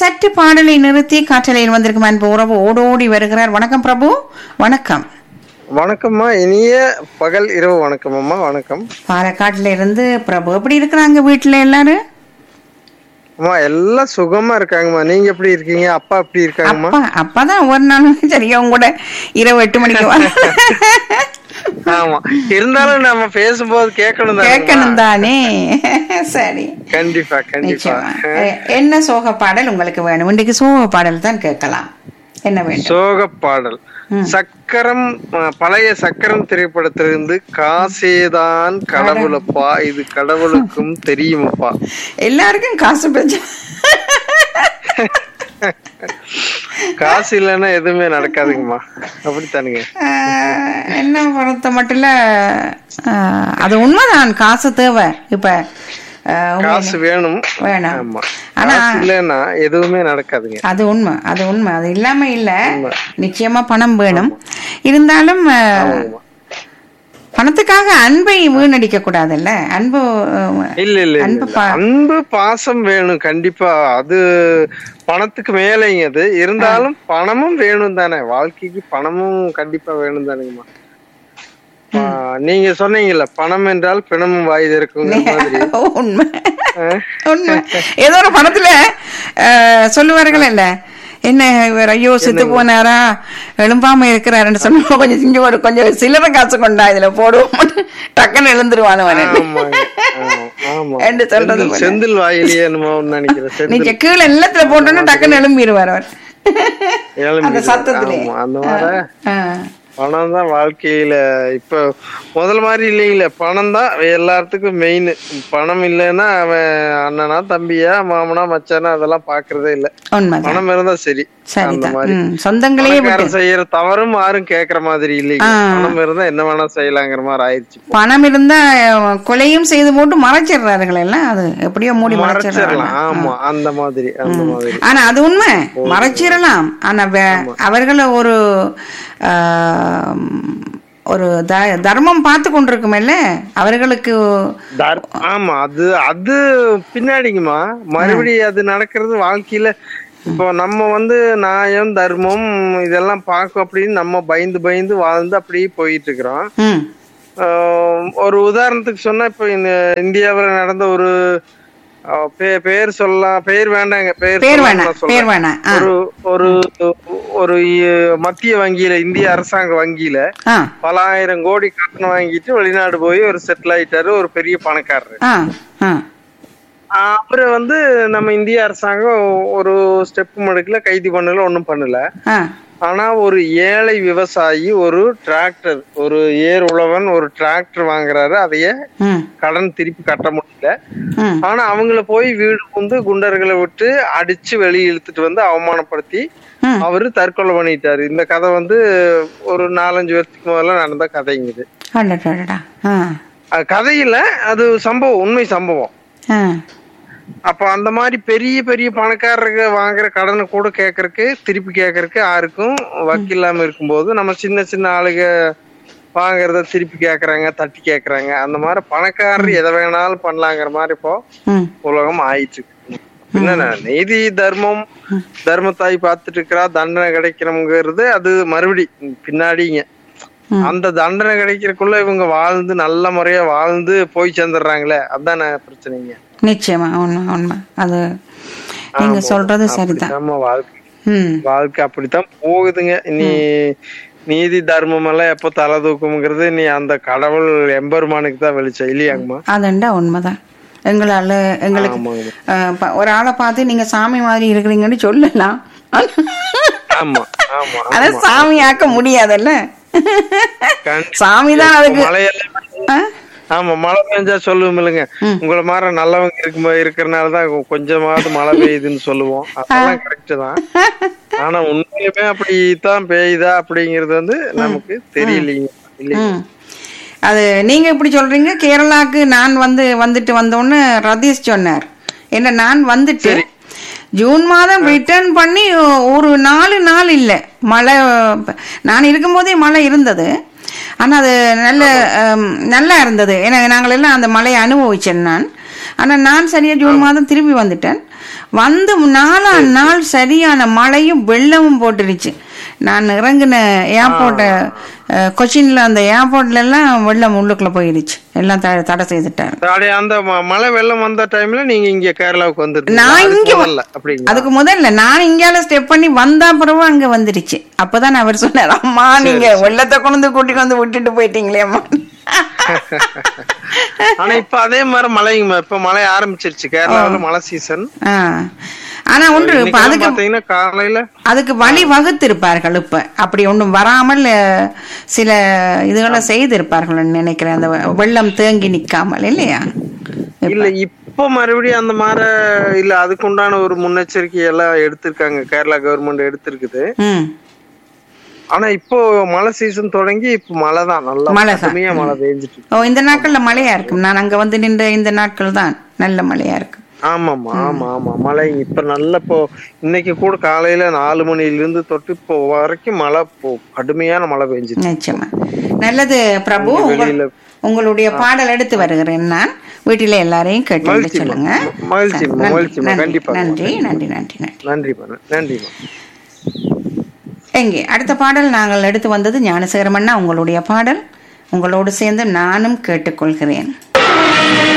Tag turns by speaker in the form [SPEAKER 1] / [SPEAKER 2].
[SPEAKER 1] சற்று பாடலை நிறுத்தி காற்றலையில் வந்திருக்கும் அன்பு உறவு ஓடோடி வருகிறார் வணக்கம் பிரபு வணக்கம்
[SPEAKER 2] வணக்கம்மா இனிய பகல் இரவு வணக்கம் அம்மா வணக்கம்
[SPEAKER 1] பாலக்காட்டுல இருந்து பிரபு எப்படி இருக்கிறாங்க வீட்டுல எல்லாரும்
[SPEAKER 2] அம்மா எல்லாம் சுகமா இருக்காங்கம்மா நீங்க எப்படி இருக்கீங்க அப்பா எப்படி இருக்காங்கம்மா
[SPEAKER 1] அப்பா அப்பதான் ஒரு நாள் சரியா உங்க கூட இரவு எட்டு மணிக்கு வர
[SPEAKER 2] ஆமா இருந்தாலும் நம்ம பேசும்போது கேட்கணும் தானேம்மா?
[SPEAKER 1] கேட்கணும் தானே சரி
[SPEAKER 2] கண்டிப்பா கண்டிப்பா
[SPEAKER 1] நிச்சயமா எ- என்ன சோக பாடல் உங்களுக்கு வேணும் இன்றைக்கு சோக பாடல் தான் கேட்கலாம் என்ன வேண்டும்
[SPEAKER 2] சோக பாடல் சக்கரம் அஹ், பழைய சக்கரம் திரைப்படத்திலிருந்து காசேதான் கடவுளப்பா இது கடவுளுக்கும் தெரியுமப்பா
[SPEAKER 1] எல்லாருக்கும் காசு பிரச்சனை
[SPEAKER 2] காசு இல்லைன்னா எதுவுமே நடக்காதுங்கம்மா அப்படித்தானுங்க
[SPEAKER 1] ஆஹ், என்ன பொறுத்த மட்டும் இல்ல ஆஹ், அது உண்மைதான் காசு தேவை இப்ப ஆஹ், உண்மையிலே.
[SPEAKER 2] காசு வேணும்
[SPEAKER 1] வேணும்
[SPEAKER 2] ஆமா
[SPEAKER 1] ஆனா
[SPEAKER 2] காசு இல்லைன்னா எதுவுமே நடக்காதுங்க
[SPEAKER 1] அது உண்மை அது உண்மை அது இல்லாம இல்ல நிச்சயமா பணம் வேணும் இருந்தாலும் ஆஹ், பணத்துக்காக அன்பை வீணடிக்க கூடாதுல்ல அன்பு ஆஹ்,
[SPEAKER 2] இல்ல இல்ல இல்ல,
[SPEAKER 1] அன்பு
[SPEAKER 2] இல்ல.
[SPEAKER 1] பா-
[SPEAKER 2] அன்பு பாசம் வேணும் கண்டிப்பா அது பணத்துக்கு மேலேங்க அது இருந்தாலும் பணமும் வேணும் தானே வாழ்க்கைக்கு பணமும் கண்டிப்பா வேணும் தானேங்கம்மா ஆ, நீங்க சொன்னீங்கல்ல பணம் என்றால் பிணமும் வாய் இருக்குங்கிற மாதிரி
[SPEAKER 1] உண்மை உண்மை ஏதோ ஒரு படத்துல ஆஹ், சொல்லுவார்கள் இல்ல என்ன இவர் ஐயோ செத்து போனாரா எழும்பாம இருக்கிறாருன்னு சொன்னா கொஞ்சம் இங்க ஒரு கொஞ்சம் சில்லறை காசு கொண்டா இதுல போடுவோம் டக்குன்னு எழுந்துருவானு
[SPEAKER 2] ஆமாங்க. ஆமா, ஆமா.
[SPEAKER 1] என்று சொல்றது
[SPEAKER 2] செந்தில்-
[SPEAKER 1] போல.
[SPEAKER 2] செந்தில் வாயிலேயே என்னமோ ஒண்ணு நினைக்கிறேன் செந்தில்
[SPEAKER 1] நீங்க கீழே நிலத்துல போட்டோன்னா டக்குன்னு எழும்பிடுவார் அவர்
[SPEAKER 2] எழும்பி
[SPEAKER 1] அந்த சத்தத்திலே
[SPEAKER 2] ஆமா, அந்த மாதிரி
[SPEAKER 1] ஆ.
[SPEAKER 2] பணம் தான் வாழ்க்கையில இப்ப முதல் மாதிரி இல்லைங்களே பணம் தான் எல்லாத்துக்கும் மெயின் பணம் இல்லைன்னா அவன் அண்ணனா தம்பியா மாமனா மச்சானா அதெல்லாம் பாக்குறதே இல்ல
[SPEAKER 1] உண்மைதான்
[SPEAKER 2] பணம் இருந்தா சரி அந்த
[SPEAKER 1] சரிதான்
[SPEAKER 2] மாதிரி
[SPEAKER 1] ம், சொந்தங்களையே விட்டு
[SPEAKER 2] பணக்காரன் செய்யற தவறும் யாரும் கேக்குற மாதிரி இல்லைங்க பணம் இருந்தா என்ன வேணா செய்யலாங்கிற மாதிரி ஆயிடுச்சு
[SPEAKER 1] பணம் இருந்தா அஹ், கொலையும் செய்து போட்டு மறைச்சிடுறார்கள் எல்லாம் அது எப்படியோ மூடி மறைச்சிடுறாங்க
[SPEAKER 2] மறைச்சிடலாம் ஆமா அந்த மாதிரி அந்த மாதிரி
[SPEAKER 1] ஆனா அது உண்மை மறைச்சிடலாம் ஆனா வே- அவர்களை ஒரு ஆம், ஒரு த- தர்மம் பார்த்து கொண்டிருக்குமில்ல அவர்களுக்கு
[SPEAKER 2] தர்- ஆமா அது அது பின்னாடிங்கம்மா மறுபடியும் அது நடக்கிறது வாழ்க்கையில இப்போ நம்ம வந்து நியாயம் தர்மம் இதெல்லாம் பார்க்கும் அப்படின்னு நம்ம பயந்து பயந்து வாழ்ந்து அப்படியே போயிட்டு இருக்கிறோம்
[SPEAKER 1] ம்
[SPEAKER 2] ஆஹ் ஒரு உதாரணத்துக்கு சொன்னா இப்போ இந்த இந்தியாவுல நடந்த ஒரு ஆஹ் பே- பேர் சொல்லலாம் பேர் வேண்டாங்க பேர்
[SPEAKER 1] பேர்
[SPEAKER 2] சொல்லாம
[SPEAKER 1] வேணாம்
[SPEAKER 2] நான் சொல்றேன்.
[SPEAKER 1] பேர் வேணாம் ஆ
[SPEAKER 2] ஒரு ஒரு ஒரு இ- மத்திய வங்கியில இந்திய அரசாங்க வங்கியில
[SPEAKER 1] ஆ
[SPEAKER 2] பல ஆயிரம் கோடி கடன் வாங்கிட்டு வெளிநாடு போய் ஒரு செட்டில் ஆயிட்டாரு ஒரு பெரிய பணக்காரரு
[SPEAKER 1] ஆ ஆ
[SPEAKER 2] அவரு வந்து நம்ம இந்திய அரசாங்கம் ஒரு ஸ்டெப் மடுக்கல கைது பண்ணல ஒண்ணும் பண்ணல
[SPEAKER 1] ஆ
[SPEAKER 2] ஆனா ஒரு ஏழை விவசாயி ஒரு டிராக்டர் ஒரு ஏர் உழவன் ஒரு டிராக்டர் வாங்குறாரு அதைய
[SPEAKER 1] ம்
[SPEAKER 2] கடன் திருப்பி கட்ட முடியல
[SPEAKER 1] ம்
[SPEAKER 2] ஆனா அவங்கள போய் வீடு வந்து குண்டர்களை விட்டு அடிச்சு வெளியே இழுத்துட்டு வந்து அவமானப்படுத்தி
[SPEAKER 1] ம்.
[SPEAKER 2] அவரு தற்கொலை பண்ணிட்டாரு இந்த கதை வந்து ஒரு நாலஞ்சு வருஷத்துக்கு முதல்ல நடந்த கதைங்குது
[SPEAKER 1] அடடடடா ஆ
[SPEAKER 2] அது கதையில அது சம்பவம் உண்மை சம்பவம்
[SPEAKER 1] ஆ
[SPEAKER 2] அப்ப அந்த மாதிரி பெரிய பெரிய பணக்காரருக்கு வாங்குற கடனை கூட கேட்கறக்கு திருப்பி கேட்கறக்கு யாருக்கும் வக்கீல் இல்லாம இருக்கும்போது நம்ம சின்ன சின்ன ஆளுங்க வாங்குறத திருப்பி கேக்குறாங்க தட்டி கேக்குறாங்க அந்த மாதிரி பணக்காரர் எதை வேணாலும் பண்ணலாங்கிற மாதிரி இப்போ
[SPEAKER 1] ம்
[SPEAKER 2] உலகம் ஆயிட்டு இருக்கு என்னன்னா நீதி தர்மம் தர்மத்தாய் பார்த்துட்டு இருக்கிறா தண்டனை கிடைக்கிறோங்கிறது அது மறுபடி பின்னாடிங்க
[SPEAKER 1] ம்.
[SPEAKER 2] அந்த தண்டனை கிடைக்கிறதுக்குள்ள இவங்க வாழ்ந்து நல்ல முறையா வாழ்ந்து போய் சேர்ந்துடுறாங்களே அதானே பிரச்சனைங்க
[SPEAKER 1] நிச்சயமா உண்மை உண்மை அது நீங்க சொல்றது சரிதான்
[SPEAKER 2] நம்ம வாழ்க்கை
[SPEAKER 1] ம்
[SPEAKER 2] வாழ்க்கை அப்படித்தான் போகுதுங்க நீ நீதி தர்மம் எல்லாம் எப்போ தலை தூக்கும்ங்கிறது நீ அந்த கடவுள் எம்பெருமானுக்கு தான் வெளிச்சம் இல்லையாங்கம்மா
[SPEAKER 1] அதுண்டா உண்மைதான் எங்களால எங்களுக்கு
[SPEAKER 2] ஆமாங்கம்மா
[SPEAKER 1] அஹ், ப- ஒரு ஆளை பார்த்து நீங்க சாமி மாதிரி இருக்கிறீங்கன்னு சொல்லலாம்
[SPEAKER 2] ஆமா ஆமா
[SPEAKER 1] அத சாமி ஆக்க முடியாதுல்ல
[SPEAKER 2] கண்டிப்பா.
[SPEAKER 1] சாமி தான் அதுக்கு
[SPEAKER 2] மழையெல்லாம்
[SPEAKER 1] ஆ?
[SPEAKER 2] ஆமா மழை பெஞ்சா சொல்லுவோம் இல்லைங்க உங்களை மாதிரி நல்லவங்க இருக்கும் இருக்கிறனாலதான் கொஞ்சமாவது மழை பெய்யுதுன்னு சொல்லுவோம் அதெல்லாம் கரெக்ட் தான் ஆனா உண்மையுமே அப்படித்தான் பெய்யுதா அப்படிங்கறது வந்து நமக்கு தெரியலீங்க இல்லைங்க
[SPEAKER 1] ம். அது நீங்க இப்படி சொல்றீங்க கேரளாக்கு நான் வந்து வந்துட்டு வந்தோன்னு ரதீஷ் சொன்னார் என்ன நான் வந்துட்டு ஜூன் மாதம் ரிட்டர்ன் பண்ணி ஒரு நாலு நாள் இல்லை மழை நான் இருக்கும்போதே மழை இருந்தது ஆனா அது நல்ல ஹம், நல்லா இருந்தது ஏன்னா நாங்கள் எல்லாம் அந்த மழையை அனுபவிச்சேன் நான் ஆனா நான் சரியா ஜூன் மாதம் திரும்பி வந்துட்டேன் வந்து நாலாம் நாள் சரியான மழையும் வெள்ளமும் போட்டுருச்சு நான் இறங்கின ஏர்போர்ட்டை கொச்சின்ல அந்த ஏர்போர்ட்ல எல்லாம் வெள்ளம் உள்ளுக்குள்ள போயிடுச்சு எல்லாம் த- தடை செய்துட்டாரு
[SPEAKER 2] அப்படியே அந்த ம- மழை வெள்ளம் வந்த டைம்ல நீங்க இங்க கேரளாவுக்கு வந்துருந்தீங்க
[SPEAKER 1] நான்
[SPEAKER 2] அதுக்கு
[SPEAKER 1] இங்க வ-
[SPEAKER 2] முதல்ல அப்படிங்களா
[SPEAKER 1] அதுக்கு முதல்ல நான் இங்கால ஸ்டெப் பண்ணி வந்தா பிறகு அங்க வந்துடுச்சு அப்பதான் அவர் சொன்னார் அம்மா நீங்க வெள்ளத்தை கொண்டு வந்து கூட்டிட்டு வந்து விட்டுட்டு போயிட்டீங்களே அம்மா
[SPEAKER 2] ஆனா இப்ப அதே மாதிரி மழைங்க இப்ப மழை ஆரம்பிச்சிருச்சு கேரளாவுல மழை சீசன்
[SPEAKER 1] ஆ. ஆனா ஒன்று இப்ப அதுக்கு
[SPEAKER 2] பாத்தீங்கன்னா காலையில
[SPEAKER 1] அதுக்கு வழி வகுத்திருப்பார்கள் இப்ப அப்படி ஒண்ணும் வராமல் அஹ், சில இதுகளை செய்திருப்பார்கள் நினைக்கிறேன் அந்த வெள்ளம் தேங்கி நிக்காமல் இல்லையா
[SPEAKER 2] இல்ல இப்ப மறுபடியும் அந்த மாதிரி இல்ல அதுக்கு உண்டான ஒரு முன்னெச்சரிக்கை எல்லாம் எடுத்திருக்காங்க கேரளா கவர்மெண்ட் எடுத்திருக்குது
[SPEAKER 1] ம்
[SPEAKER 2] ஆனா இப்போ மழை சீசன் தொடங்கி இப்ப மழை தான் நல்லா
[SPEAKER 1] மழை தான்.
[SPEAKER 2] கடுமையா மழை பெஞ்சிட்டு இருக்கு.
[SPEAKER 1] ஓ இந்த நாட்கள்ல மழையா இருக்கும் நான் அங்க வந்து நின்ற இந்த நாட்கள் தான் நல்ல மழையா இருக்கு
[SPEAKER 2] ஆமாமா ஆமா ஆமா மழை இப்ப நல்ல இப்போ இன்னைக்கு கூட காலையில நாலு மணில இருந்து தொட்டு இப்போ வரைக்கும் மழை இப்போ கடுமையான மழை பெஞ்சிட்டு
[SPEAKER 1] நிச்சயமா நல்லது பிரபு உங்கள்-
[SPEAKER 2] வெளியில
[SPEAKER 1] உங்களுடைய பாடல் எடுத்து வருகிறேன் நான் வீட்டில எல்லாரையும் கேட்டு
[SPEAKER 2] மகிழ்ச்சிம்மா.
[SPEAKER 1] சொல்லுங்க
[SPEAKER 2] மகிழ்ச்சிம்மா,
[SPEAKER 1] நன்றி,
[SPEAKER 2] மகிழ்ச்சிம்மா,
[SPEAKER 1] நன்றி,
[SPEAKER 2] கண்டிப்பா.
[SPEAKER 1] நன்றி நன்றி நன்றி நன்றி
[SPEAKER 2] நன்றிப்பா நன்றிம்மா
[SPEAKER 1] எங்கே அடுத்த பாடல் நாங்கள் எடுத்து வந்தது ஞானசேகரமண்ணா உங்களுடைய பாடல் உங்களோடு சேர்ந்து நானும் கேட்டுக்கொள்கிறேன்